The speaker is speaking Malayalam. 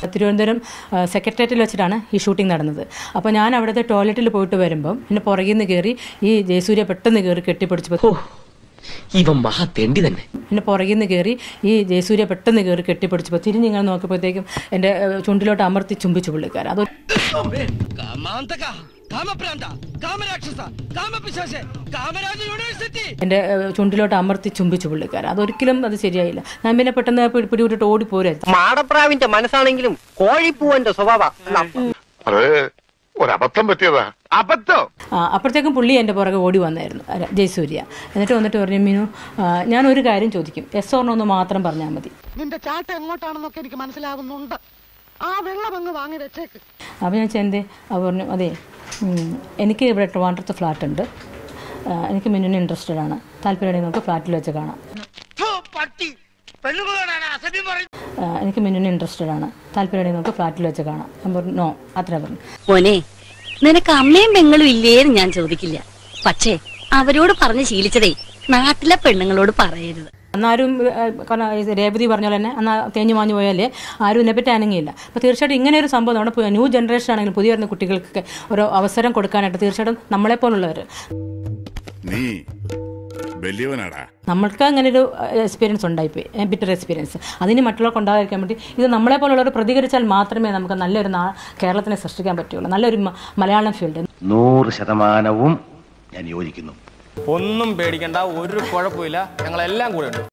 തിരുവനന്തപുരം ആ, സെക്രട്ടേറിയറ്റിൽ വെച്ചിട്ടാണ് ഈ ഷൂട്ടിംഗ് നടന്നത് അപ്പോൾ ഞാൻ അവിടുത്തെ ടോയ്ലറ്റിൽ പോയിട്ട് വരുമ്പം എന്നെ പുറകിൽ നിന്ന് കയറി ഈ ജയസൂര്യ പെട്ടെന്ന് കയറി കെട്ടിപ്പിടിച്ചപ്പോൾ ഇവൻ മഹാ തെണ്ടി തന്നെ എന്നെ പുറകിൽ നിന്ന് കയറി ഈ ജയസൂര്യ പെട്ടെന്ന് കയറി കെട്ടിപ്പിടിച്ചപ്പോൾ തിരിഞ്ഞിങ്ങനെ നോക്കിയപ്പോഴത്തേക്കും എൻ്റെ ആ, ചുണ്ടിലോട്ട് അമർത്തി ചുംബിച്ചു പുള്ളിക്കാരൻ അത് കാമാന്തക കാമപ്രാന്ത കാമരാക്ഷസ കാമപിശാച കാമരാജ യൂണിവേഴ്സിറ്റി എൻ്റെ ആ, ചുണ്ടിലോട്ട് അമർത്തി ചുംബിച്ചു പുള്ളിക്കാരൻ അതൊരിക്കലും അത് ശരിയായില്ല ഞാൻ പിന്നെ പെട്ടെന്ന് പിടി- പിടിവിട്ടിട്ട് ഓടിപ്പോരായിരുന്നു മാടപ്രാവിന്റെ മനസ്സാണെങ്കിലും കോഴിപ്പൂവന്റെ സ്വഭാവ അത് ഒരബദ്ധം പറ്റിയതാ അബദ്ധം ആ, അപ്പോഴത്തേക്കും പുള്ളി എൻ്റെ പുറകെ ഓടി വന്നായിരുന്നു അര- ജയസൂര്യ എന്നിട്ട് വന്നിട്ട് പറഞ്ഞു മീനു ആ, ഞാൻ ഒരു കാര്യം ചോദിക്കും എസ് ഓർണോ ഒന്ന് മാത്രം പറഞ്ഞാൽ മതി നിന്റെ ചാട്ട എങ്ങോട്ടാണെന്നൊക്കെ എനിക്ക് മനസ്സിലാവുന്നുണ്ട് ആ വെള്ളം അങ്ങ് വാങ്ങി വെച്ചേക്ക് അപ്പോൾ ഞാൻ ചെന്തേ അവർ പറഞ്ഞു അതെ ഉം, എനിക്ക് ഇവിടെ ട്രിവാൻഡ്രത്ത് ഫ്ലാറ്റ് ഉണ്ട് ആ, എനിക്ക് മിന്നുവിന് ഇൻട്രസ്റ്റഡ് ആണ് താല്പര്യമുണ്ടെങ്കിൽ നമുക്ക് ഫ്ലാറ്റിൽ വെച്ച് കാണാം പട്ടി പെണ്ണുകളാണ് അസഭ്യം പറയും ആ, എനിക്ക് മിന്നുവിന് ഇൻട്രസ്റ്റഡ് ആണ് താല്പര്യമുണ്ടെങ്കിൽ നമുക്ക് ഫ്ലാറ്റിൽ വെച്ച് കാണാം ഞാൻ പറഞ്ഞു നോ അത്ര പറഞ്ഞു മോനെ നിനക്ക് അമ്മയും പെങ്ങളും ഇല്ലേന്ന് ഞാൻ ചോദിക്കില്ല പക്ഷേ അവരോട് പറഞ്ഞ് ശീലിച്ചതേ നാട്ടിലെ പെണ്ണുങ്ങളോട് പറയരുത് അന്നാരും ആ, കാരണം ഈ രേവതി പറഞ്ഞ പോലെ തന്നെ അന്ന് തേഞ്ഞു മാഞ്ഞു പോയാലേ ആരും ഇതിനെപ്പറ്റി അനങ്ങിയില്ല അപ്പോൾ തീർച്ചയായിട്ടും ഇങ്ങനെ ഒരു സംഭവം നമ്മുടെ പു- ന്യൂ ജനറേഷൻ ആണെങ്കിലും പുതിയ വരുന്ന കുട്ടികൾക്കൊക്കെ ഒരു അവസരം കൊടുക്കാനായിട്ട് തീർച്ചയായിട്ടും നമ്മളെപ്പോലുള്ളവർ നീ വലിയവനാടാ നമ്മൾക്ക് അങ്ങനെ ഒരു എക്സ്പീരിയൻസ് ഉണ്ടായിപ്പോയി ബിറ്റർ എക്സ്പീരിയൻസ് അതിന് മറ്റുള്ളവർക്ക് ഉണ്ടാകാതിരിക്കാൻ വേണ്ടി ഇത് നമ്മളെ പോലുള്ളവർ പ്രതികരിച്ചാൽ മാത്രമേ നമുക്ക് നല്ലൊരു നാ കേരളത്തിനെ സൃഷ്ടിക്കാൻ പറ്റുള്ളൂ നല്ലൊരു മ- മലയാളം ഫീൽഡ് നൂറ് ശതമാനവും ഞാൻ യോജിക്കുന്നു ഒന്നും പേടിക്കണ്ട ഒരു കുഴപ്പമില്ല ഞങ്ങളെല്ലാം കൂടെ ഉണ്ട്